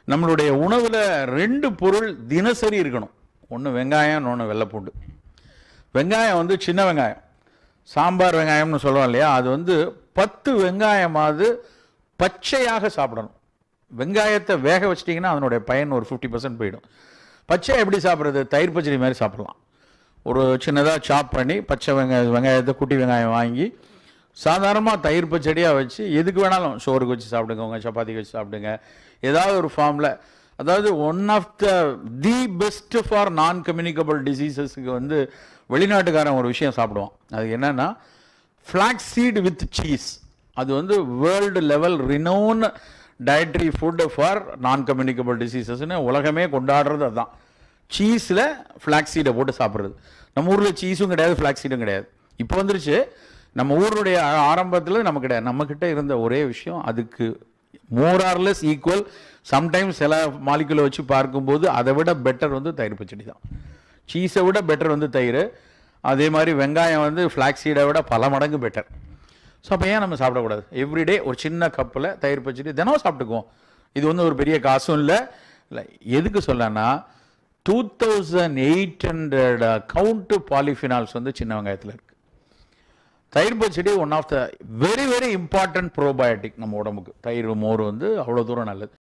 நம்மளுடைய உணவில் ரெண்டு பொருள் தினசரி இருக்கணும் ஒன்று வெங்காயம் இன்னொன்று வெள்ளைப்பூண்டு வெங்காயம் வந்து சின்ன வெங்காயம் சாம்பார் வெங்காயம்னு சொல்லுவோம் இல்லையா அது வந்து பத்து வெங்காயமாவது பச்சையாக சாப்பிடணும் வெங்காயத்தை வேக வச்சிட்டிங்கன்னா அதனுடைய பயன் ஒரு ஃபிஃப்டி பர்சன்ட் போயிடும் பச்சை எப்படி சாப்பிட்றது தயிர் பச்சடி மாதிரி சாப்பிடலாம் ஒரு சின்னதாக சாப் பண்ணி பச்சை வெங்காய வெங்காயத்தை குட்டி வெங்காயம் வாங்கி சாதாரணமாக தயிர் பச்சடியாக வச்சு எதுக்கு வேணாலும் சோறுக்கு வச்சு சாப்பிடுங்க உங்கள் சப்பாத்திக்கு வச்சு சாப்பிடுங்க ஏதாவது ஒரு ஃபார்மில் அதாவது one of the the best for non communicable டிசீசஸ்க்கு வந்து வெளிநாட்டுக்காரன் ஒரு விஷயம் சாப்பிடுவான் அது என்னன்னா ஃப்ளாக்ஸ் சீடு வித் சீஸ் அது வந்து world level renown dietary food for non communicable டிசீசஸ்னு உலகமே கொண்டாடுறது அதுதான் சீஸில் ஃப்ளாக்ஸ் சீடை போட்டு சாப்பிட்றது நம்ம ஊரில் சீஸும் கிடையாது ஃப்ளாக்ஸ் சீடும் கிடையாது இப்போ வந்துருச்சு நம்ம ஊருடைய ஆரம்பத்தில் நம்ம கிடையாது நம்மக்கிட்ட இருந்த ஒரே விஷயம் அதுக்கு மோர் ஆர்லெஸ் ஈக்குவல் சம்டைம்ஸ் சில மாலிகுலை வச்சு பார்க்கும்போது அதை விட பெட்டர் வந்து தயிர் பச்சடி தான் சீஸை விட பெட்டர் வந்து தயிர் அதே மாதிரி வெங்காயம் வந்து ஃப்ளாக்ஸ் சீடை விட பல மடங்கு பெட்டர் ஸோ அப்போ ஏன் நம்ம சாப்பிடக்கூடாது எவ்ரிடே ஒரு சின்ன கப்பில் தயிர் பச்சடி தினம் சாப்பிட்டுக்குவோம் இது வந்து ஒரு பெரிய காசும் இல்லை இல்லை எதுக்கு சொல்லனா two thousand eight hundred count polyphenols வந்து சின்ன வெங்காயத்தில் இருக்குது தயிர் பச்சடி one of the very very important probiotic நம்ம உடம்புக்கு தயிர் மோர் வந்து அவ்வளோ தூரம் நல்லது